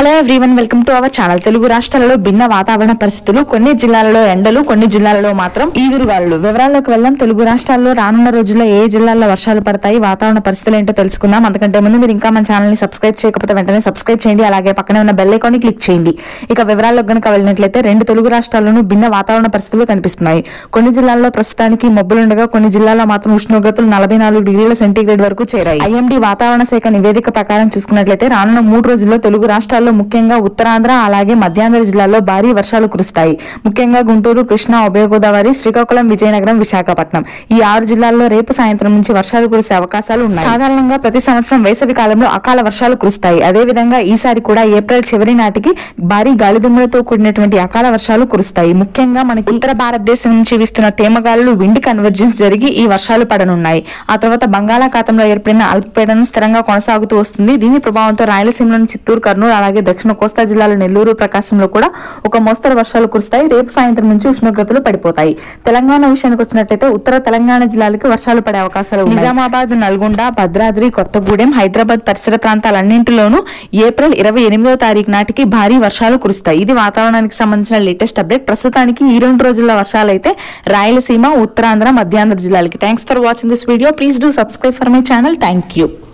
hello everyone welcome to our channel Telugu రాష్ట్రాలలో భిన్న వాతావరణ పరిస్థితులు కొన్ని జిల్లాలలో ఎండలు కొన్ని జిల్లాలలో మాత్రం ఈదురుగాలు వివరాల్లోకి వెళ్దాం తెలుగు రాష్ట్రాల్లో రానున్న రోజుల్లో ఏ జిల్లాల్లో వర్షాలు పడతాయి వాతావరణ పరిస్థితులు ఏంటో తెలుసుకుందాం అంతకంటే ముందు మీరు ఇంకా మన ఛానల్ ని సబ్స్క్రైబ్ చేయకపోతే వెంటనే సబ్స్క్రైబ్ చేయండి అలాగే పక్కనే ఉన్న బెల్ ఐకాన్ ని క్లిక్ చేయండి ఇక వివరాల్లోకి గనుక వెళ్ళినట్లయితే రెండు తెలుగు రాష్ట్రాల్లోనూ భిన్న వాతావరణ పరిస్థితులు కనిపిస్తున్నాయి కొన్ని జిల్లాల్లో ప్రస్తుతానికి మబ్బులుండగా కొన్ని జిల్లాల్లో మాత్రం ఉష్ణోగ్రతలు నలభై నాలుగు డిగ్రీల సెంటీగ్రేడ్ వరకు చేరాయి ఐఎండీ వాతావరణ శాఖ నివేదిక ప్రకారం చూసుకున్నట్లయితే రానున్న మూడు రోజుల్లో తెలుగు రాష్ట్రాల్లో ముఖ్యంగా ఉత్తరాంధ్ర అలాగే మధ్యాంధ్ర జిల్లాల్లో భారీ వర్షాలు కురుస్తాయి ముఖ్యంగా గుంటూరు కృష్ణా ఉభయ గోదావరి శ్రీకాకుళం విజయనగరం విశాఖపట్నం ఈ ఆరు జిల్లాల్లో రేపు సాయంత్రం నుంచి వర్షాలు కురిసే అవకాశాలు ఉన్నాయి సాధారణంగా ప్రతి సంవత్సరం వేసవి కాలంలో అకాల వర్షాలు కురుస్తాయి అదే విధంగా ఈసారి కూడా ఏప్రిల్ చివరి నాటికి భారీ గాలిదుమ్మలతో కూడినటువంటి అకాల వర్షాలు కురుస్తాయి ముఖ్యంగా మనకి ఉత్తర భారతదేశం నుంచి వీస్తున్న తేమగాలులు విండ్ కన్వర్జెన్స్ జరిగి ఈ వర్షాలు పడనున్నాయి ఆ తర్వాత బంగాళాఖాతంలో ఏర్పడిన అల్పపీడనం స్థిరంగా కొనసాగుతూ వస్తుంది దీని ప్రభావంతో రాయలసీమలోని చిత్తూరు కర్నూలు అలాగే దక్షిణ కోస్తా జిల్లాలో నెల్లూరు ప్రకాశంలో కూడా ఒక మోస్తరు వర్షాలు కురుస్తాయి రేపు సాయంత్రం నుంచి ఉష్ణోగ్రతలు పడిపోతాయి తెలంగాణ విషయానికి వచ్చినట్లయితే ఉత్తర తెలంగాణ జిల్లాలకు వర్షాలు పడే అవకాశాలు ఉన్నాయి నిజామాబాద్ నల్గొండ భద్రాద్రి కొత్తగూడెం హైదరాబాద్ పరిసర ప్రాంతాలన్నింటిలోనూ ఏప్రిల్ ఇరవై ఎనిమిదవ తారీఖు నాటికి భారీ వర్షాలు కురుస్తాయి ఇది వాతావరణానికి సంబంధించిన లేటెస్ట్ అప్డేట్ ప్రస్తుతానికి ఈ రెండు రోజుల వర్షాలు అయితే రాయలసీమ ఉత్తరాంధ్ర మధ్యాంధ్ర జిల్లాలకి thanks for watching this video please do subscribe for my channel thank you